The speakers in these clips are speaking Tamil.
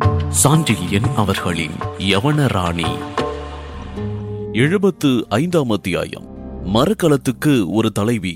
சாண்டில்யன் அவர்களின் யவனராணி எழுபத்து ஐந்தாம் அத்தியாயம் மரக்கலத்துக்கு ஒரு தலைவி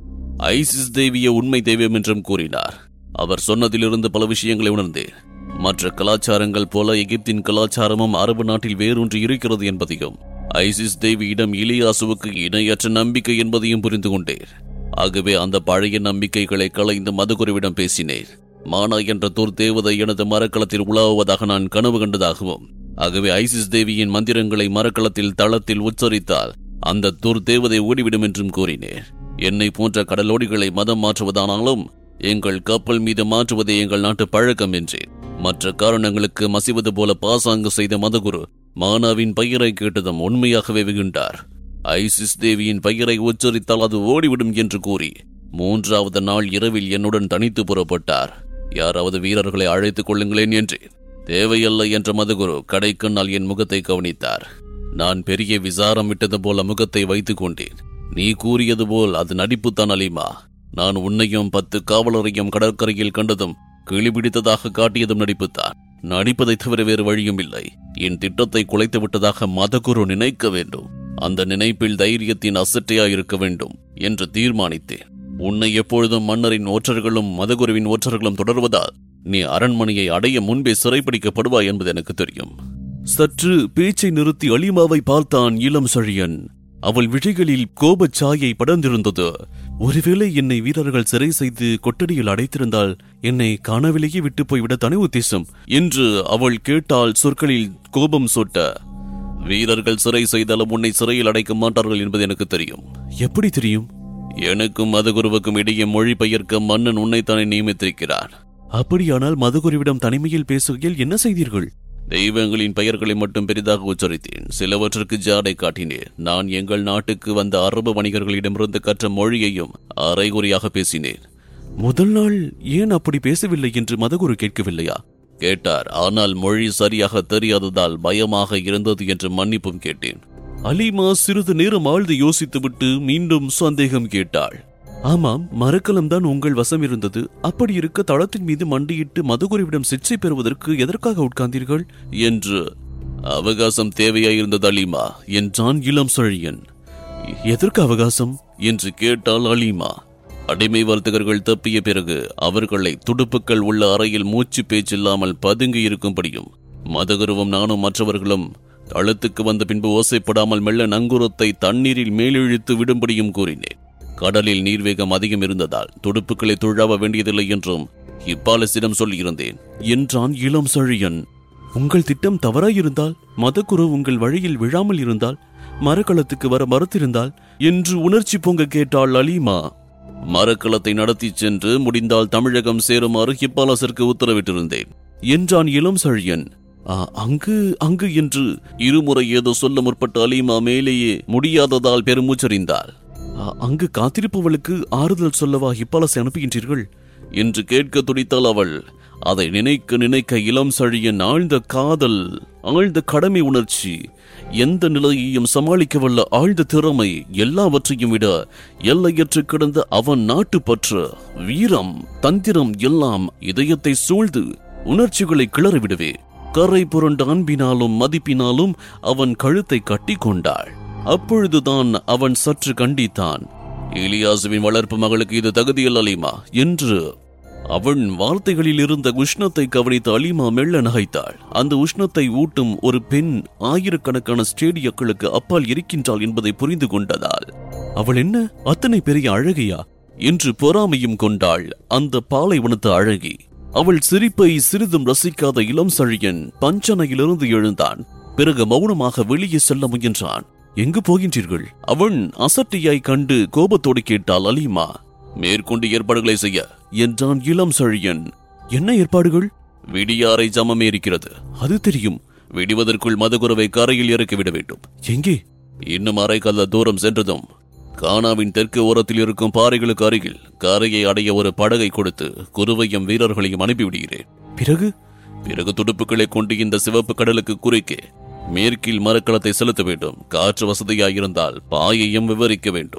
ஐசிஸ் தேவிய உண்மை தெய்வம் என்றும் கூறினார் அவர் சொன்னதிலிருந்து பல விஷயங்களை உணர்ந்தேன் மற்ற கலாச்சாரங்கள் போல எகிப்தின் கலாச்சாரமும் அரபு நாட்டில் வேரூன்றி இருக்கிறது என்பதையும் ஐசிஸ் தேவியிடம் இலியாசுவுக்கு இணையற்ற நம்பிக்கை என்பதையும் புரிந்து கொண்டேன் ஆகவே அந்த பழைய நம்பிக்கைகளை களைந்து மதுகுருவிடம் பேசினேன் மானா என்ற தூர் தேவதை எனது மரக்கலத்தில் உலாவுவதாக நான் கனவு கண்டதாகவும் ஆகவே ஐசிஸ் தேவியின் மந்திரங்களை மரக்கலத்தில் தளத்தில் உச்சரித்தால் அந்த தூர் தேவதை ஓடிவிடும் என்றும் கூறினேன் என்னை போன்ற கடலோடிகளை மதம் மாற்றுவதானாலும் எங்கள் கப்பல் மீது மாற்றுவதே எங்கள் நாட்டு பழக்கம் என்றேன் மற்ற காரணங்களுக்கு மசிவது போல பாசாங்கு செய்த மதகுரு மானாவின் பெயரை கேட்டதும் உண்மையாகவே வெகுண்டார் ஐசிஸ் தேவியின் பெயரை உச்சரித்தால் அது ஓடிவிடும் என்று கூறி மூன்றாவது நாள் இரவில் என்னுடன் தனித்து புறப்பட்டார் யாராவது வீரர்களை அழைத்துக் கொள்ளுங்களேன் என்றேன் தேவையல்ல என்ற மதகுரு கடைக்கண்ணால் என் முகத்தை கவனித்தார் நான் பெரிய விசாரம் விட்டது போல முகத்தை வைத்துக் கொண்டேன் நீ கூறியது போல் அது நடிப்புத்தான் அலிமா நான் உன்னையும் பத்து காவலரையும் கடற்கரையில் கண்டதும் கிளிபிடித்ததாக காட்டியதும் நடிப்புத்தான் நடிப்பதைத் தவிர வேறு வழியும் இல்லை என் திட்டத்தை குலைத்து விட்டதாக மதகுரு நினைக்க வேண்டும் அந்த நினைப்பில் தைரியத்தின் அசட்டையா இருக்க வேண்டும் என்று தீர்மானித்தேன் உன்னை எப்பொழுதும் மன்னரின் ஒற்றர்களும் மதகுருவின் ஒற்றர்களும் தொடர்வதால் நீ அரண்மனையை அடைய முன்பே சிறைப்பிடிக்கப்படுவாய் என்பது எனக்கு தெரியும் சற்று பேச்சை நிறுத்தி அலிமாவை பார்த்தான் இளம் சழியன் அவள் விழிகளில் கோபச் சாயை படர்ந்திருந்தது ஒருவேளை என்னை வீரர்கள் சிறை செய்து கொட்டடியில் அடைத்திருந்தால் என்னை காணவிலேயே விட்டு போய்விட தனி உத்தேசம் என்று அவள் கேட்டால் சொற்களில் கோபம் சொட்ட வீரர்கள் சிறை செய்தாலும் உன்னை சிறையில் அடைக்க மாட்டார்கள் என்பது எனக்கு தெரியும் எப்படி தெரியும் எனக்கும் மதகுருவுக்கும் இடையே மொழிபெயர்க்க மன்னன் உன்னைத்தானே நியமித்திருக்கிறார் அப்படியானால் மதகுருவிடம் தனிமையில் பேசுகையில் என்ன செய்தீர்கள் தெய்வங்களின் பெயர்களை மட்டும் பெரிதாக உச்சரித்தேன் சிலவற்றுக்கு ஜாடை காட்டினேன் நான் எங்கள் நாட்டுக்கு வந்த அரபு வணிகர்களிடமிருந்து கற்ற மொழியையும் அரைகுறையாக பேசினேன் முதல் நாள் ஏன் அப்படி பேசவில்லை என்று மதகுரு கேட்கவில்லையா கேட்டார் ஆனால் மொழி சரியாக தெரியாததால் பயமாக இருந்தது என்று மன்னிப்பும் கேட்டேன் அலிமா சிறிது நேரம் ஆழ்ந்து யோசித்துவிட்டு மீண்டும் சந்தேகம் கேட்டாள் ஆமாம் மரக்கலம் தான் உங்கள் வசம் இருந்தது அப்படி இருக்க தளத்தின் மீது மண்டியிட்டு மதுகுருவிடம் சிற்றை பெறுவதற்கு எதற்காக உட்கார்ந்தீர்கள் என்று அவகாசம் தேவையாயிருந்தது அலிமா என்றான் இளம் சழியன் எதற்கு அவகாசம் என்று கேட்டாள் அலிமா அடிமை வர்த்தகர்கள் தப்பிய பிறகு அவர்களை துடுப்புக்கள் உள்ள அறையில் மூச்சு பேச்சில்லாமல் பதுங்கி இருக்கும்படியும் மதகுருவும் நானும் மற்றவர்களும் தளத்துக்கு வந்த பின்பு ஓசைப்படாமல் மெல்ல நங்குரத்தை தண்ணீரில் மேலிழுத்து விடும்படியும் கூறினேன் கடலில் நீர்வேகம் அதிகம் இருந்ததால் துடுப்புகளை துழாவ வேண்டியதில்லை என்றும் இப்பாலசிடம் சொல்லியிருந்தேன் என்றான் இளம் சழியன் உங்கள் திட்டம் தவறாயிருந்தால் மதகுரு உங்கள் வழியில் விழாமல் இருந்தால் மரக்களத்துக்கு வர மறுத்திருந்தால் என்று உணர்ச்சி பொங்க கேட்டாள் அலீமா மரக்களத்தை நடத்திச் சென்று முடிந்தால் தமிழகம் சேருமாறு ஹிப்பாலசருக்கு உத்தரவிட்டிருந்தேன் என்றான் இளம் சழியன் "ஆ, அங்கு அங்கு என்று இருமுறை ஏதோ சொல்ல முற்பட்ட அலீமா மேலேயே முடியாததால் பெருமூச்சறிந்தாள் "ஆ, அங்கு காத்திருப்பவளுக்கு ஆறுதல் சொல்லவா ஹிப்பாலசை அனுப்புகின்றீர்கள் என்று கேட்க துடித்தாள் அவள் அதை நினைக்க நினைக்க இளம் சழியன் ஆழ்ந்த காதல் ஆழ்ந்த கடமை உணர்ச்சி எந்த நிலையையும் சமாளிக்க வல்ல ஆழ்ந்த திறமை எல்லாவற்றையும் விட எல்லையற்று கிடந்த அவன் நாட்டுப்பற்று வீரம் தந்திரம் எல்லாம் இதயத்தை சூழ்ந்து உணர்ச்சிகளை கிளறிவிடவே கரை புரண்ட அன்பினாலும் மதிப்பினாலும் அவன் கழுத்தை கட்டி கொண்டாள் அப்பொழுதுதான் அவன் சற்று கண்டித்தான் இலியாசுவின் வளர்ப்பு மகளுக்கு இது தகுதியில் அலிமா என்று அவன் வார்த்தைகளில் இருந்த உஷ்ணத்தை கவனித்த அலிமா மெல்ல நகைத்தாள் அந்த உஷ்ணத்தை ஊட்டும் ஒரு பெண் ஆயிரக்கணக்கான ஸ்டேடியக்களுக்கு அப்பால் இருக்கின்றாள் என்பதை புரிந்து கொண்டதால் அவள் என்ன அத்தனை பெரிய அழகியா என்று பொறாமையும் கொண்டாள் அந்த பாலைவனத்து அழகி அவள் சிரிப்பை சிறிதும் ரசிக்காத இளம் சழியன் பஞ்சனையிலிருந்து எழுந்தான் பிறகு மௌனமாக வெளியே செல்ல முயன்றான் எங்கு போகின்றீர்கள் அவன் அசட்டியாய் கண்டு கோபத்தோடு கேட்டாள் அலிமா மேற்கொண்டு ஏற்பாடுகளை செய்ய என்றான் இளம் சழியன் என்ன ஏற்பாடுகள் விடியாரை ஜமமே இருக்கிறது அது தெரியும் விடுவதற்குள் மதகுரவை கரையில் இறக்கிவிட வேண்டும் எங்கே இன்னும் அரை கல்ல தூரம் சென்றதும் கானாவின் தெற்கு ஓரத்தில் இருக்கும் பாறைகளுக்கு அருகில் கரையை அடைய ஒரு படகை கொடுத்து குருவையும் வீரர்களையும் அனுப்பிவிடுகிறேன் பிறகு பிறகு துடுப்புகளை கொண்டு இந்த சிவப்பு கடலுக்கு குறுக்கே மேற்கில் மரக்கலத்தை செலுத்த வேண்டும் காற்று வசதியாயிருந்தால் பாயையும் விவரிக்க வேண்டும்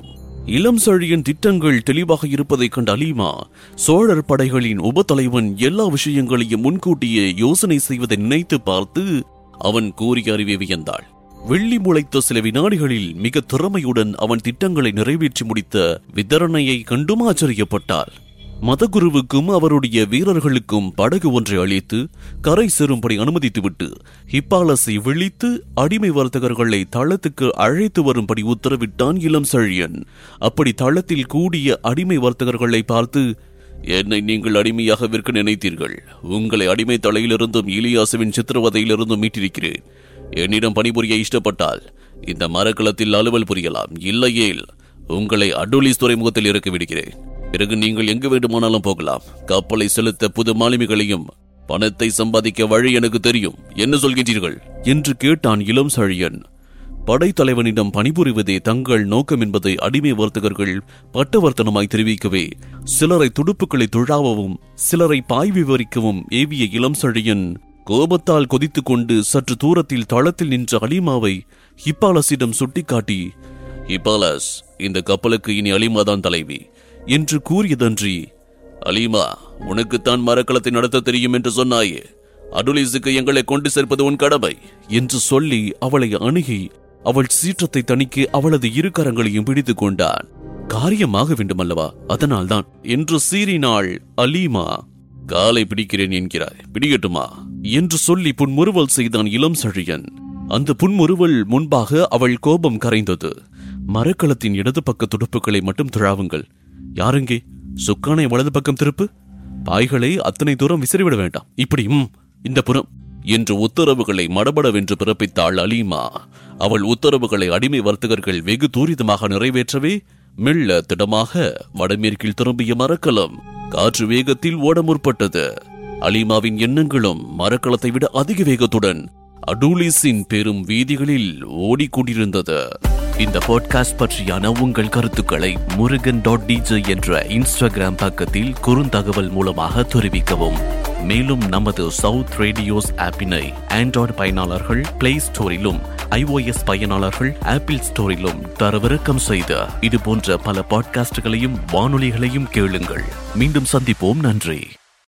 இளம் சழியின் திட்டங்கள் தெளிவாக இருப்பதைக் கண்ட அலீமா சோழர் படைகளின் உபத்தலைவன் எல்லா விஷயங்களையும் முன்கூட்டியே யோசனை செய்வதை நினைத்து பார்த்து அவன் கூறிய அறிவை வியந்தாள் வெள்ளி முளைத்த சில வினாடிகளில் மிக திறமையுடன் அவன் திட்டங்களை நிறைவேற்றி முடித்த விதரணையை கண்டும் ஆச்சரியப்பட்டாள் மதகுருவுக்கும் அவருடைய வீரர்களுக்கும் படகு ஒன்றை அளித்து கரை சேரும்படி அனுமதித்துவிட்டு ஹிப்பாலஸை விழித்து அடிமை வர்த்தகர்களை தளத்துக்கு அழைத்து வரும்படி உத்தரவிட்டான் இளம் செழியன் அப்படி தளத்தில் கூடிய அடிமை வர்த்தகர்களை பார்த்து என்னை நீங்கள் அடிமையாக விற்க நினைத்தீர்கள் உங்களை அடிமை தலையிலிருந்தும் இலியாசுவின் சித்திரவதையிலிருந்தும் மீட்டிருக்கிறேன் என்னிடம் பணிபுரிய இஷ்டப்பட்டால் இந்த மரக்கலத்தில் அலுவல் புரியலாம் இல்லையேல் உங்களை அடோலிஸ் துறைமுகத்தில் இறக்கி விடுகிறேன் பிறகு நீங்கள் எங்கு வேண்டுமானாலும் போகலாம் கப்பலை செலுத்த புது மாலுமிகளையும் பணத்தை சம்பாதிக்க வழி எனக்கு தெரியும் என்ன சொல்கின்றீர்கள் என்று கேட்டான் இளம் சழியன் படைத்தலைவனிடம் பணிபுரிவதே தங்கள் நோக்கம் என்பதை அடிமை வர்த்தகர்கள் பட்டவர்த்தனமாய் தெரிவிக்கவே சிலரை துடுப்புகளை துழாவவும் சிலரை பாய் விவரிக்கவும் ஏவிய இளம் சழியன் கோபத்தால் கொதித்துக் கொண்டு சற்று தூரத்தில் தளத்தில் நின்ற அலிமாவை ஹிப்பாலஸிடம் சுட்டிக்காட்டி ஹிப்பாலஸ் இந்த கப்பலுக்கு இனி அலிமாதான் தலைவி என்று கூறியதன்றி அலிமா உனக்குத்தான் மரக்கலத்தை நடத்த தெரியும் என்று சொன்னாயே அடுலிஸுக்கு எங்களை கொண்டு சேர்ப்பது உன் கடமை என்று சொல்லி அவளை அணுகி அவள் சீற்றத்தை தணிக்க அவளது இரு கரங்களையும் பிடித்துக் கொண்டான் காரியமாக வேண்டுமல்லவா அதனால்தான் என்று சீறினாள் அலீமா காலை பிடிக்கிறேன் என்கிறாய் பிடிக்கட்டுமா என்று சொல்லி புன்முறுவல் செய்தான் இளம் சழியன் அந்த புன்முறுவல் முன்பாக அவள் கோபம் கரைந்தது மரக்கலத்தின் இடது பக்க துடுப்புகளை மட்டும் துழாவுங்கள் யாருங்கே சுக்கானை வலது பக்கம் திருப்பு பாய்களை அத்தனை தூரம் விசிறிவிட வேண்டாம் இப்படி ம் இந்த புறம் என்று உத்தரவுகளை மடபடவென்று பிறப்பித்தாள் அலீமா அவள் உத்தரவுகளை அடிமை வர்த்தகர்கள் வெகு தூரிதமாக நிறைவேற்றவே மெல்ல திடமாக வடமேற்கில் திரும்பிய மரக்கலம் காற்று வேகத்தில் ஓட முற்பட்டது அலீமாவின் எண்ணங்களும் மரக்கலத்தை விட அதிக வேகத்துடன் அடூலிஸின் பெரும் வீதிகளில் ஓடிக்கொண்டிருந்தது இந்த பாட்காஸ்ட் பற்றியான உங்கள் கருத்துக்களை முருகன் டாட் டிஜே என்ற இன்ஸ்டாகிராம் பக்கத்தில் குறுந்தகவல் மூலமாக தெரிவிக்கவும் மேலும் நமது சவுத் ரேடியோஸ் ஆப்பினை ஆண்ட்ராய்டு பயனாளர்கள் பிளே ஸ்டோரிலும் iOS பயனாளர்கள் ஆப்பிள் ஸ்டோரிலும் தரவிறக்கம் செய்த இது போன்ற பல பாட்காஸ்டுகளையும் வானொலிகளையும் கேளுங்கள் மீண்டும் சந்திப்போம் நன்றி